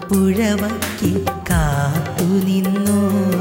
പുഴവക്കി കാത്തു നിന്നു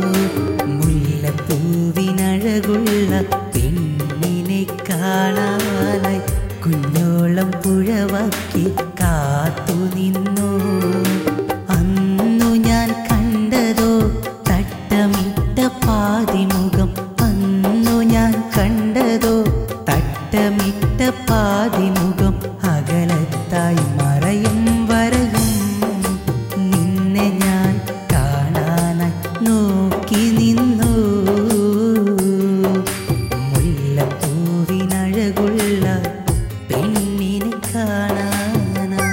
മുല്ലപ്പൂവിനഴകുള്ള പെണ്ണിനെ കാണാനായി കുഞ്ഞോളം പുഴവക്കി കാത്തു നിന്നു അന്നു ഞാൻ കണ്ടതോ തട്ടമിട്ട പാതിമുഖം അന്നു ഞാൻ കണ്ടതോ തട്ടമിട്ട പാതിമുഖം അകലത്തായി മറയും വരയും നിന്നെ ഞാൻ കാണാനായി നോക്കി നിന്നു മുല്ലപ്പൂവിനഴകുള്ള പെണ്ണിനെ കാണാനായി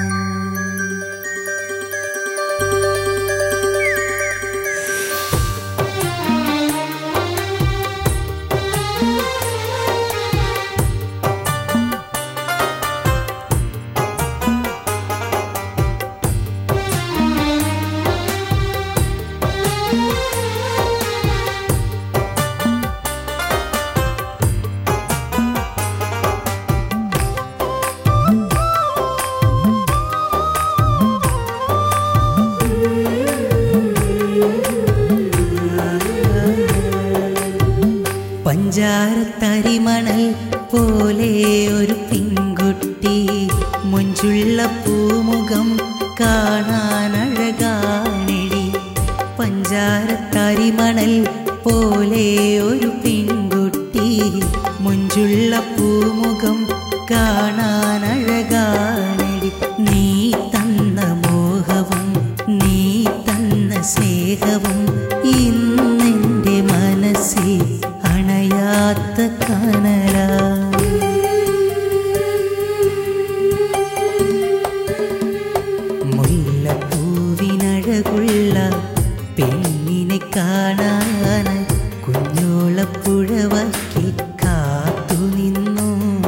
പഞ്ചാരത്തരിമണൽ പോലെ ഒരു പെൺകുട്ടി മുഞ്ചുള്ള പൂമുഖം കാണാനഴകാണെടി പഞ്ചാരത്തരിമണൽ പോലെ ഒരു പെൺകുട്ടി മുഞ്ചുള്ള പൂമുഖം കാണാനഴകാണെടി നീ തന്ന മോഹവും നീ തന്ന സ്നേഹവും ഇന്നെൻ്റെ മനസ്സിൽ അണയാത്ത കനല മുല്ലപ്പൂവിനഴകുള്ള പെണ്ണിനെ കാണാനായി കുഞ്ഞോളപ്പുഴവക്കി കാത്തു നിന്നു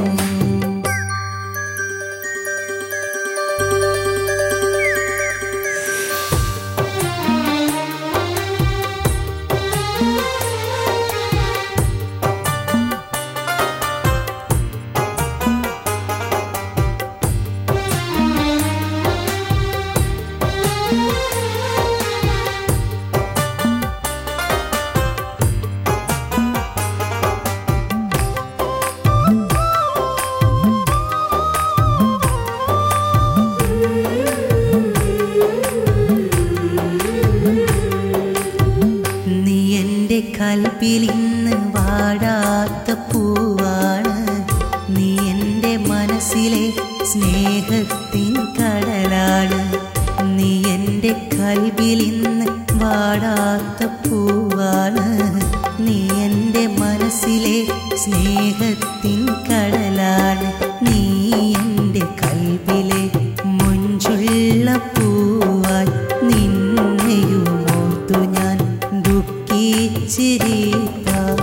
നീ എൻ്റെ കൽപ്പിൽ ഇന്ന് വാടാത്ത പൂവാണ് നീ എൻ്റെ മനസ്സിലെ സ്നേഹത്തിൻ കടലാണ് നീ എൻ്റെ കൽവിൽ ഇന്ന് വാടാത്ത പൂവാണ് നീ എൻ്റെ മനസ്സിലെ സ്നേഹത്തിൻ കടലാണ് നീ എൻ്റെ കൽവിലെ മുഞ്ചുള്ള പൂവായി നിന്നെയുമോർത്തു ഞാൻ ദുഃഖിച്ചിരിക്കാം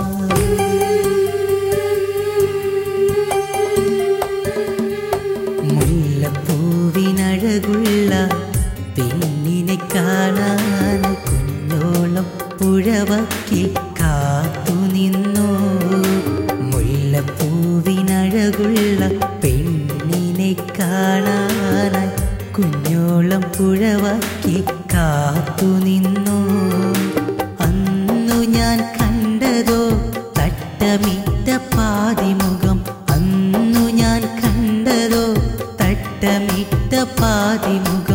മുല്ലപ്പൂവിനഴകുള്ള പെണ്ണിനെ കാണാൻ കുഞ്ഞോളം പുഴവക്കി കാത്തു നിന്നു മുല്ലപ്പൂവിനഴകുള്ള പെണ്ണിനെ കാണാനായി കുഞ്ഞോളം പുഴവക്കി കാത്തു നിന്നു അന്നു ഞാൻ കണ്ടതോ തട്ടമിട്ട പാതിമുഖം അന്നു ഞാൻ കണ്ടതോ തട്ടമിട്ട പാതിമുഖം